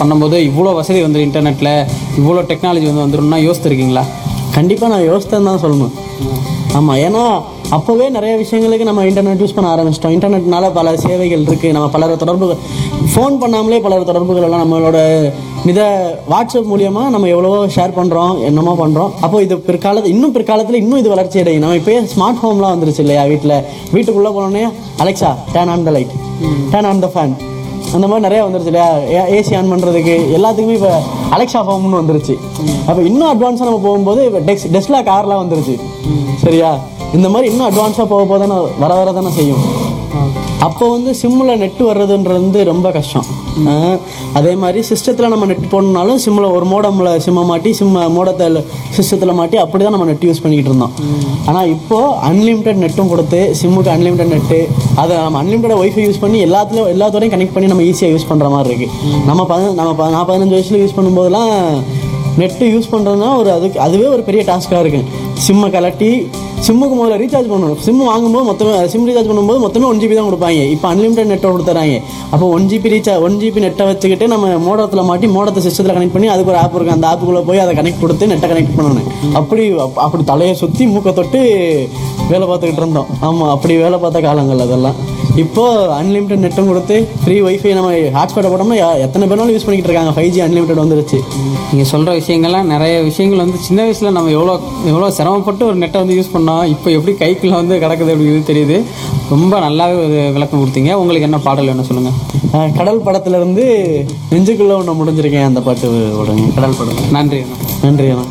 பண்ணும்போது இவ்வளோ வசதி வந்து இன்டர்நெட்டில் இவ்வளோ டெக்னாலஜி வந்து வந்துரும்னா யோசிச்சிருக்கீங்களா கண்டிப்பாக நான் யோசித்தேன்னு தான் சொல்லணும் ஆமாம் ஏன்னா அப்போவே நிறைய விஷயங்களுக்கு நம்ம இன்டர்நெட் யூஸ் பண்ண ஆரம்பிச்சிட்டோம் இன்டர்நெட்னால பல சேவைகள் இருக்குது நம்ம பலர் தொடர்பு ஃபோன் பண்ணாமலே பலர் தொடர்புகள் எல்லாம் நம்மளோட இத வாட்ஸ்அப் மூலியமாக நம்ம எவ்வளவோ ஷேர் பண்ணுறோம் என்னமோ பண்ணுறோம் அப்போ இது பிற்காலத்து இன்னும் பிற்காலத்தில் இன்னும் இது வளர்ச்சி அடையும் நம்ம இப்போயே ஸ்மார்ட் ஹோம்லாம் வந்துருச்சு இல்லையா வீட்டில் வீட்டுக்குள்ளே போனோடனே Alexa turn on the light turn on the fan அந்த மாதிரி நிறைய வந்துருச்சு இல்லையா ஏசி ஆன் பண்ணுறதுக்கு எல்லாத்துக்குமே இப்போ அலெக்ஸா ஹோம்னு வந்துருச்சு அப்போ இன்னும் அட்வான்ஸாக நம்ம போகும்போது இப்போ டெக்ஸ் டெஸ்லா கார்லாம் வந்துருச்சு சரியா இந்த மாதிரி இன்னும் அட்வான்ஸாக போக போக தானே வர வர தானே செய்யும் அப்போ வந்து சிம்மில் நெட்டு வர்றதுன்றது வந்து ரொம்ப கஷ்டம் ஆஹ் அதே மாதிரி சிஸ்டத்தில் நம்ம நெட் போடணுனாலும் சிம்மில் ஒரு மோடமில் சிம்மை மாட்டி சிம்ம மோடத்தை சிஸ்டத்தில் மாட்டி அப்படி தான் நம்ம நெட் யூஸ் பண்ணிக்கிட்டு இருந்தோம் ஆனால் இப்போது அன்லிமிட்டெட் நெட்டும் கொடுத்து சிம்முக்கு அன்லிமிட்டெட் நெட்டு அதை நம்ம அன்லிமிட்டட் ஒய்ஃபை யூஸ் பண்ணி எல்லாத்துலேயும் எல்லாத்தோடையும் கனெக்ட் பண்ணி நம்ம ஈஸியாக யூஸ் பண்ணுற மாதிரி இருக்குது நம்ம பதி நம்ம ப- நான் பதினஞ்சு வயசில் யூஸ் பண்ணும்போதெல்லாம் நெட்டு யூஸ் பண்ணுறதுனா ஒரு அதுக்கு அதுவே ஒரு பெரிய டாஸ்க்காக இருக்கு சிம்மை கலட்டி சிம்முக்கு முதல்ல ரீசார்ஜ் பண்ணணும் சிம் வாங்கும்போது மொத்தமே சிம் ரீசார்ஜ் பண்ணும்போது மொத்தமே ஒன் ஜிபி தான் கொடுப்பாங்க இப்போ அன்லிமிட்டட் நெட்டை கொடுத்துறாங்க அப்போ one GB recharge one GB நெட்டை வச்சுக்கிட்டு நம்ம மோடத்தில் மாட்டி மோடத்தை சிஸ்டத்தில் கனெக்ட் பண்ணி அதுக்கு ஒரு ஆப் இருக்கு அந்த ஆப்புக்குள்ளே போய் அதை கனெக்ட் கொடுத்து நெட்டை கனெக்ட் பண்ணணும் அப்படி அப்- அப்படி தலையை சுற்றி மூக்கை தொட்டு வேலை பார்த்துக்கிட்டு இருந்தோம் ஆமாம் அப்படி வேலை பார்த்த காலங்கள் அதெல்லாம் இப்போ அன்லிமிட்டட் நெட்டும் கொடுத்து ஃப்ரீ ஒய்ஃபை நம்ம ஹாட்ஸ்பாட்டை போட்டோம்னா யா- எத்தனை பேரும் யூஸ் பண்ணிக்கிட்டு இருக்காங்க ஃபைவ் ஜி அன்லிமிட்டட் வந்துருச்சு நீங்கள் சொல்கிற விஷயங்கள்லாம் நிறைய விஷயங்கள் வந்து சின்ன வயசில் நம்ம எவ்வளோ எவ்வளோ சிரமப்பட்டு ஒரு நெட்டை வந்து யூஸ் பண்ணோம் இப்போ எப்படி கைக்குள்ள வந்து கிடக்குது அப்படிங்கிறது தெரியுது ரொம்ப நல்லாவே ஒரு விளக்கம் கொடுத்தீங்க உங்களுக்கு என்ன பாடல் வேணும் சொல்லுங்கள் ஆஹ் கடல் படத்துல இருந்து நெஞ்சுக்குள்ள ஒன்று முடிஞ்சிருக்கேன் அந்த பாட்டு விடுங்க கடல் படம் நன்றி அண்ணா. நன்றி அண்ணா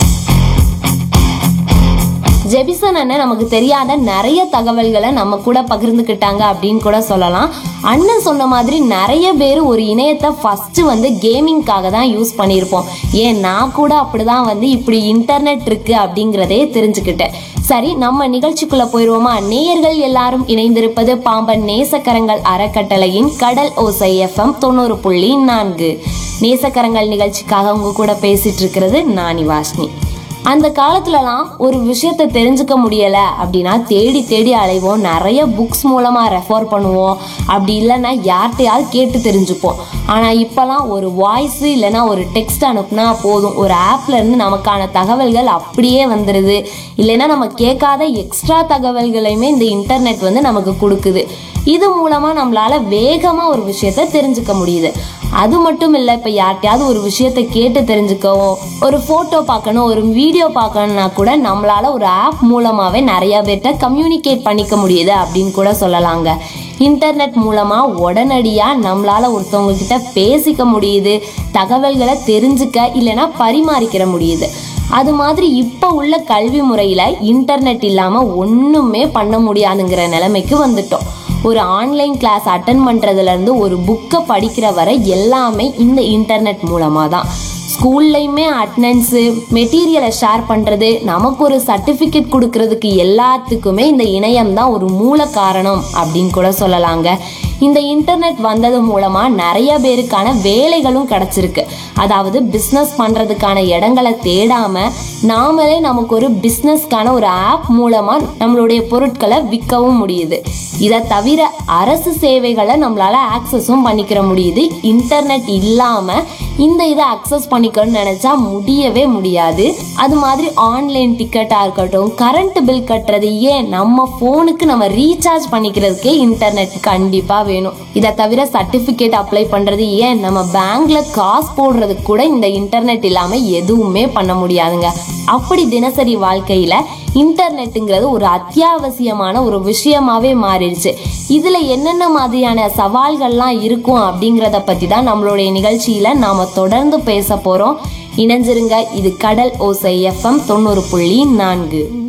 ஜெபிசன் அண்ணன் நமக்கு தெரியாத நிறைய தகவல்களை நம்ம கூட பகிர்ந்துக்கிட்டாங்க அப்படின்னு கூட சொல்லலாம் அண்ணன் சொன்ன மாதிரி நிறைய பேர் ஒரு இணையத்தை ஃபர்ஸ்ட் வந்து கேமிங்காக தான் யூஸ் பண்ணியிருப்போம் ஏன் நான் கூட அப்படிதான் வந்து இப்படி இன்டர்நெட் இருக்கு அப்படிங்கிறதே தெரிஞ்சுக்கிட்டேன் சரி நம்ம நிகழ்ச்சிக்குள்ள போயிருவோமா நேயர்கள் எல்லாரும் இணைந்திருப்பது பாம்பன் நேசக்கரங்கள் அறக்கட்டளையின் கடல் ஓசை எஃப்எம் தொண்ணூறு புள்ளி நான்கு நேசக்கரங்கள் நிகழ்ச்சிக்காக உங்க கூட பேசிட்டு இருக்கிறது நானி வாஷ்னி அந்த காலத்துலலாம் ஒரு விஷயத்தை தெரிஞ்சுக்க முடியல அப்படின்னா தேடி தேடி அலைவோம் நிறைய புக்ஸ் மூலமா ரெஃபர் பண்ணுவோம் அப்படி இல்லைன்னா யார்கிட்டயாவது கேட்டு தெரிஞ்சுப்போம் ஆனா இப்பெல்லாம் ஒரு வாய்ஸ் இல்லைன்னா ஒரு டெக்ஸ்ட் அனுப்புனா போதும் ஒரு ஆப்ல இருந்து நமக்கான தகவல்கள் அப்படியே வந்துடுது இல்லைன்னா நம்ம கேட்காத எக்ஸ்ட்ரா தகவல்களையுமே இந்த இன்டர்நெட் வந்து நமக்கு கொடுக்குது இது மூலமா நம்மளால வேகமா ஒரு விஷயத்த தெரிஞ்சுக்க முடியுது அது மட்டும் இல்ல இப்ப யார்கிட்டயாவது ஒரு விஷயத்த கேட்டு தெரிஞ்சுக்கவோ ஒரு போட்டோ பார்க்கணும் ஒரு வீடியோ பார்க்கணும்னா கூட நம்மளால ஒரு ஆப் மூலமாவே நிறைய பேர்ட்ட கம்யூனிகேட் பண்ணிக்க முடியுது அப்படின்னு கூட சொல்லலாங்க இன்டர்நெட் மூலமா உடனடியா நம்மளால ஒருத்தவங்க கிட்ட பேசிக்க முடியுது தகவல்களை தெரிஞ்சுக்க இல்லைன்னா பரிமாறிக்கிற முடியுது அது மாதிரி இப்போ உள்ள கல்வி முறையில இன்டர்நெட் இல்லாம ஒண்ணுமே பண்ண முடியாதுங்கிற நிலைமைக்கு வந்துட்டோம் ஒரு ஆன்லைன் கிளாஸ் அட்டன் பண்றதுல இருந்து ஒரு புக்கை படிக்கிற வரை எல்லாமே இந்த இன்டர்நெட் மூலமா தான் ஸ்கூல்லையுமே அட்டனன்ஸு மெட்டீரியலை ஷேர் பண்ணுறது நமக்கு ஒரு சர்டிஃபிகேட் கொடுக்கறதுக்கு எல்லாத்துக்குமே இந்த இணையம் தான் ஒரு மூல காரணம் அப்படின்னு கூட சொல்லலாங்க இந்த இன்டர்நெட் வந்தது மூலமா நிறைய பேருக்கான வேலைகளும் கிடைச்சிருக்கு அதாவது பிஸ்னஸ் பண்றதுக்கான இடங்களை தேடாம நாமளே நமக்கு ஒரு பிஸ்னஸ்க்கான ஒரு ஆப் மூலமா நம்மளுடைய பொருட்களை விற்கவும் முடியுது இதை தவிர அரசு சேவைகளை நம்மளால ஆக்சஸும் பண்ணிக்கிற முடியுது இன்டர்நெட் இல்லாம இந்த இதை அக்சஸ் பண்ணிக்கணும்னு நினைச்சா முடியவே முடியாது அது மாதிரி ஆன்லைன் டிக்கெட்டா இருக்கட்டும் கரண்ட் பில் கட்டுறது ஏன் நம்ம போனுக்கு நம்ம ரீசார்ஜ் பண்ணிக்கிறதுக்கே இன்டர்நெட் கண்டிப்பா வேணும் இதை தவிர சர்டிபிகேட் அப்ளை பண்றது ஏன் நம்ம பேங்க்ல காசு போடுறதுக்கு கூட இந்த இன்டர்நெட் இல்லாம எதுவுமே பண்ண முடியாதுங்க அப்படி தினசரி வாழ்க்கையில இன்டர்நெட்டுங்கிறது ஒரு அத்தியாவசியமான ஒரு விஷயமாவே மாறிடுச்சு இதுல என்னென்ன மாதிரியான சவால்கள்லாம் இருக்கும் அப்படிங்கறத பத்தி தான் நம்மளுடைய நிகழ்ச்சியில நாம தொடர்ந்து பேச போறோம் இணைஞ்சிருங்க இது கடல் ஓசை எஃப்எம் தொண்ணூறு புள்ளி நான்கு